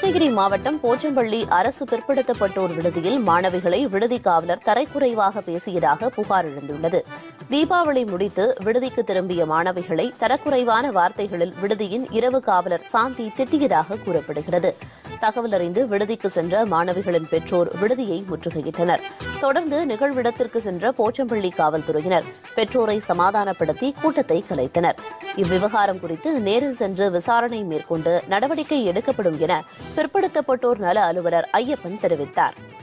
கிருஷ்ணகிரி மாவட்டம் போச்சம்பள்ளி அரசு பிற்படுத்தப்பட்டோர் விடுதியில் மாணவிகளை விடுதி காவலர் தரைக்குறைவாக பேசியதாக புகார் எழுந்துள்ளது தீபாவளி முடித்து விடுதிக்கு திரும்பிய மாணவிகளை தரக்குறைவான வார்த்தைகளில் விடுதியின் இரவு காவலர் சாந்தி திட்டியதாக கூறப்படுகிறது தகவல் அறிந்து விடுதிக்கு சென்ற மாணவிகளின் பெற்றோர் விடுதியை முற்றுகையிட்டனர் தொடர்ந்து நிகழ்விடத்திற்கு சென்ற போச்சம்பள்ளி காவல்துறையினர் பெற்றோரை சமாதானப்படுத்தி கூட்டத்தை கலைத்தனர் இவ்விவகாரம் குறித்து நேரில் சென்று விசாரணை மேற்கொண்டு நடவடிக்கை எடுக்கப்படும் என பிற்படுத்தப்பட்டோர் நல அலுவலர் ஐயப்பன் தெரிவித்தார்